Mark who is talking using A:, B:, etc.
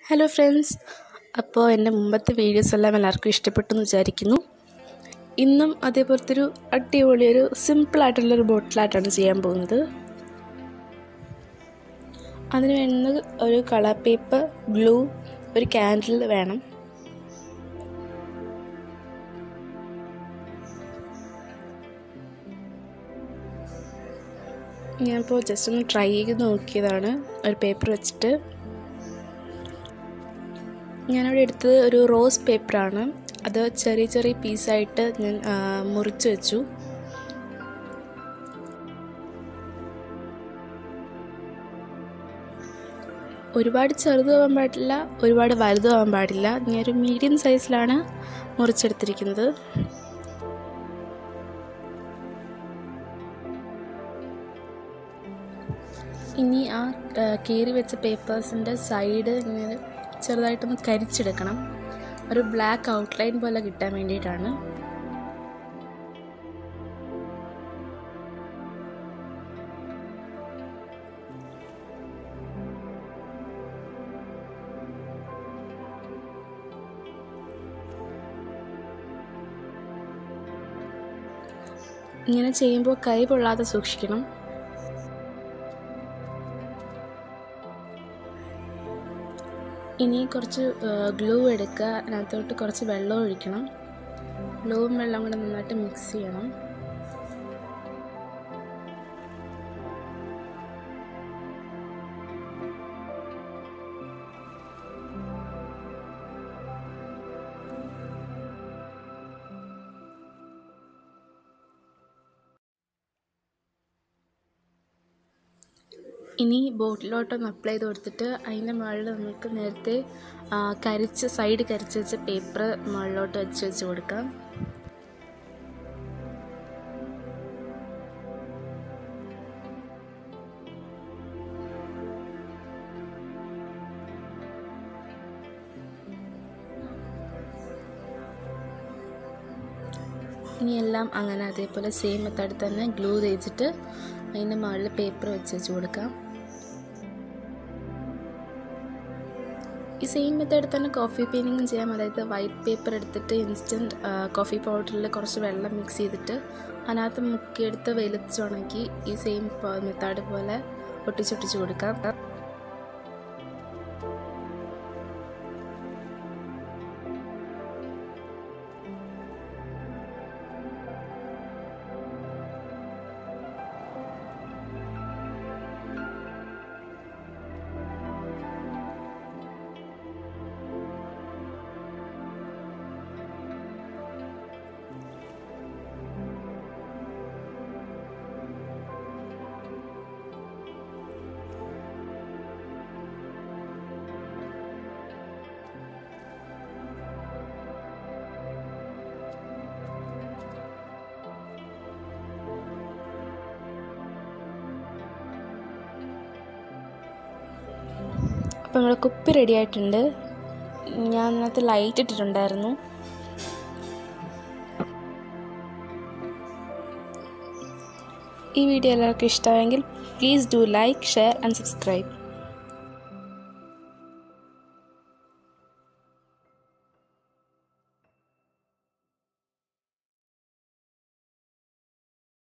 A: hello friends അപ്പോൾ എൻ്റെ മുമ്പത്തെ വീഡിയോസ് എല്ലാം എല്ലാവർക്കും ഇഷ്ടപ്പെട്ടു എന്ന് വിചാരിക്കുന്നു ഇന്നും അതേപോലത്തെ ഒരു അടിപൊളി ഒരു സിമ്പിളായിട്ടുള്ളൊരു ബോട്ടിലായിട്ടാണ് ചെയ്യാൻ പോകുന്നത് അതിന് വേണ്ടുന്നത് ഒരു കളർ പേപ്പർ ഗ്ലൂ ഒരു ക്യാൻഡിൽ വേണം ഞാനിപ്പോൾ ജസ്റ്റ് ഒന്ന് ട്രൈ ചെയ്ത് നോക്കിയതാണ് ഒരു പേപ്പർ വെച്ചിട്ട് ഞാനിവിടെ എടുത്തത് ഒരു റോസ് പേപ്പറാണ് അത് ചെറിയ ചെറിയ പീസായിട്ട് ഞാൻ മുറിച്ച് വെച്ചു ഒരുപാട് ചെറുതാവാൻ പാടില്ല ഒരുപാട് വലുതാവാൻ പാടില്ല ഞാനൊരു മീഡിയം സൈസിലാണ് മുറിച്ചെടുത്തിരിക്കുന്നത് ഇനി ആ കീറി വെച്ച പേപ്പേഴ്സിൻ്റെ സൈഡ് ഇങ്ങനെ ചെറുതായിട്ടൊന്ന് കരിച്ചെടുക്കണം ഒരു ബ്ലാക്ക് ഔട്ട്ലൈൻ പോലെ കിട്ടാൻ വേണ്ടിയിട്ടാണ് ഇങ്ങനെ ചെയ്യുമ്പോൾ കൈ പൊള്ളാതെ സൂക്ഷിക്കണം ഇനി കുറച്ച് ഗ്ലൂ എടുക്കുക അതിനകത്തോട്ട് കുറച്ച് വെള്ളം ഒഴിക്കണം ഗ്ലൂവും വെള്ളം കൂടെ നന്നായിട്ട് മിക്സ് ചെയ്യണം ഇനി ബോട്ടിലോട്ടൊന്ന് അപ്ലൈ ചെയ്ത് കൊടുത്തിട്ട് അതിൻ്റെ മുകളിൽ നമുക്ക് നേരത്തെ കരിച്ച് സൈഡ് കരിച്ച് വെച്ച പേപ്പർ മുകളിലോട്ട് വെച്ച് വെച്ച് കൊടുക്കാം ഇനി എല്ലാം അങ്ങനെ അതേപോലെ സെയിം മെത്തേഡ് തന്നെ ഗ്ലൂ തേച്ചിട്ട് അതിൻ്റെ മുകളിൽ പേപ്പർ വെച്ച് വെച്ച് കൊടുക്കാം ഈ സെയിം മെത്തേഡ് തന്നെ കോഫി പെയിൻറ്റിങ്ങും ചെയ്യാം അതായത് വൈറ്റ് പേപ്പർ എടുത്തിട്ട് ഇൻസ്റ്റൻറ്റ് കോഫി പൗഡറിൽ കുറച്ച് വെള്ളം മിക്സ് ചെയ്തിട്ട് അതിനകത്ത് മുക്കിയെടുത്ത് വെളുത്തുണക്കി ഈ സെയിം മെത്തേഡ് പോലെ ഒട്ടിച്ചൊട്ടിച്ച് കൊടുക്കാം അപ്പോൾ നമ്മുടെ കുപ്പി റെഡി ആയിട്ടുണ്ട് ഞാൻ അതിനകത്ത് ലൈറ്റ് ഇട്ടിട്ടുണ്ടായിരുന്നു ഈ വീഡിയോ എല്ലാവർക്കും ഇഷ്ടമായെങ്കിൽ please do like share and subscribe